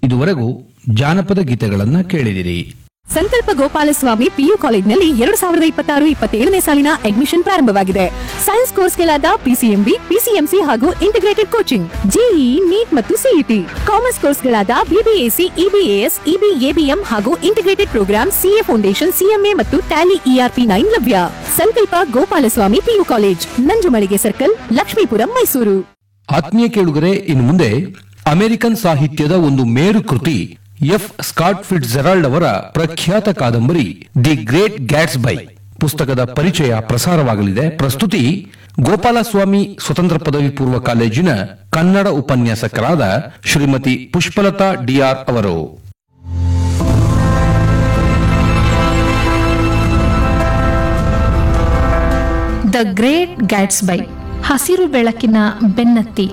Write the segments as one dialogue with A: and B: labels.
A: ಇದುವರೆಗೂ ಜಾನಪದ ಗೀತೆಗಳನ್ನ ಕೇಳಿದಿರಿ
B: ಸಂಕಲ್ಪ ಗೋಪಾಲಸ್ವಾಮಿ ಪಿಯು ಕಾಲೇಜ್ನಲ್ಲಿ ಎರಡು ಸಾವಿರದ ಇಪ್ಪತ್ತಾರು ಇಪ್ಪತ್ತೇಳನೇ ಸಾಲಿನ ಅಡ್ಮಿಷನ್ ಪ್ರಾರಂಭವಾಗಿದೆ ಸೈನ್ಸ್ ಕೋರ್ಸ್ಗಳಾದ ಪಿಸಿಎಂಬಿ ಪಿಸಿಎಂಸಿ ಹಾಗೂ ಇಂಟಿಗ್ರೇಟೆಡ್ ಕೋಚಿಂಗ್ ಜೆಇಇ ನೀಟ್ ಮತ್ತು ಸಿಇಟಿ ಕಾಮರ್ಸ್ ಕೋರ್ಸ್ಗಳಾದ ಬಿಬಿಎಸಿ ಇಬಿಎಎಸ್ ಇಬಿಎಬಿಎಂ ಹಾಗೂ integrated programme CA foundation CMA ಮತ್ತು ಟ್ಯಾಲಿ ಇಆರ್ಪಿ ನೈನ್ ಲಭ್ಯ Sankalpa Gopalaswamy PU college Nanjumalige circle Lakshmipuram Mysuru
A: ಆತ್ಮೀಯ ಕೇಳುಗರೆ ಇನ್ನು ಮುಂದೆ ಅಮೆರಿಕನ್ ಸಾಹಿತ್ಯದ ಒಂದು ಮೇರು ಕೃತಿ ಎಫ್ ಸ್ಕಾಟ್ ಫಿಟ್ ಜೆರಾಲ್ಡ್ ಅವರ ಪ್ರಖ್ಯಾತ ಕಾದಂಬರಿ ದಿ ಗ್ರೇಟ್ ಗ್ಯಾಟ್ಸ್ ಬೈ ಪುಸ್ತಕದ ಪರಿಚಯ ಪ್ರಸಾರವಾಗಲಿದೆ ಪ್ರಸ್ತುತಿ ಗೋಪಾಲಸ್ವಾಮಿ ಸ್ವತಂತ್ರ ಪದವಿ ಪೂರ್ವ ಕಾಲೇಜಿನ ಕನ್ನಡ ಉಪನ್ಯಾಸಕರಾದ ಶ್ರೀಮತಿ ಪುಷ್ಪಲತಾ ಡಿಆರ್ ಅವರು
C: ದ ಗ್ರೇಟ್ ಗ್ಯಾಟ್ಸ್ಬೈ ಹಸಿರು ಬೆಳಕಿನ ಬೆನ್ನತ್ತಿ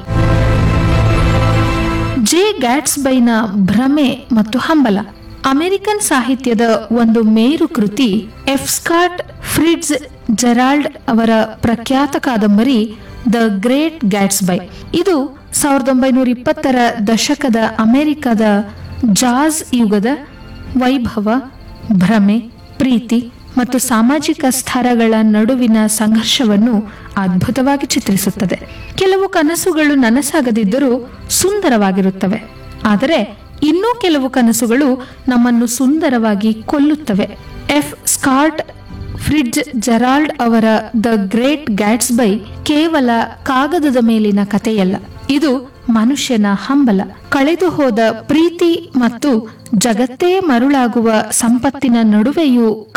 C: ಜೆ ಗ್ಯಾಟ್ಸ್ಬೈನ ಭ್ರಮೆ ಮತ್ತು ಹಂಬಲ ಅಮೆರಿಕನ್ ಸಾಹಿತ್ಯದ ಒಂದು ಮೇರು ಕೃತಿ ಎಫ್ ಸ್ಕಾಟ್ ಫ್ರಿಡ್ಸ್ ಜೆರಾಲ್ಡ್ ಅವರ ಪ್ರಖ್ಯಾತ ಕಾದಂಬರಿ ದ ಗ್ರೇಟ್ ಗ್ಯಾಟ್ಸ್ಬೈ ಇದು ಸಾವಿರದ ಒಂಬೈನೂರ ಇಪ್ಪತ್ತರ ದಶಕದ ಅಮೆರಿಕದ ಜಾಜ್ ಯುಗದ ವೈಭವ ಭ್ರಮೆ ಪ್ರೀತಿ ಮತ್ತು ಸಾಮಾಜಿಕ ಸ್ತರಗಳ ನಡುವಿನ ಸಂಘರ್ಷವನ್ನು ಅದ್ಭುತವಾಗಿ ಚಿತ್ರಿಸುತ್ತದೆ ಕೆಲವು ಕನಸುಗಳು ನನಸಾಗದಿದ್ದರೂ ಸುಂದರವಾಗಿರುತ್ತವೆ ಆದರೆ ಇನ್ನೂ ಕೆಲವು ಕನಸುಗಳು ನಮ್ಮನ್ನು ಸುಂದರವಾಗಿ ಕೊಲ್ಲುತ್ತವೆ ಎಫ್ ಸ್ಕಾಟ್ ಫ್ರಿಡ್ಜ್ ಜೆರಾಲ್ಡ್ ಅವರ ದ ಗ್ರೇಟ್ ಗ್ಯಾಟ್ಸ್ಬೈ ಕೇವಲ ಕಾಗದದ ಮೇಲಿನ ಕಥೆಯಲ್ಲ ಇದು ಮನುಷ್ಯನ ಹಂಬಲ ಕಳೆದು ಹೋದ ಪ್ರೀತಿ ಮತ್ತು ಜಗತ್ತೇ ಮರುಳಾಗುವ ಸಂಪತ್ತಿನ ನಡುವೆಯೂ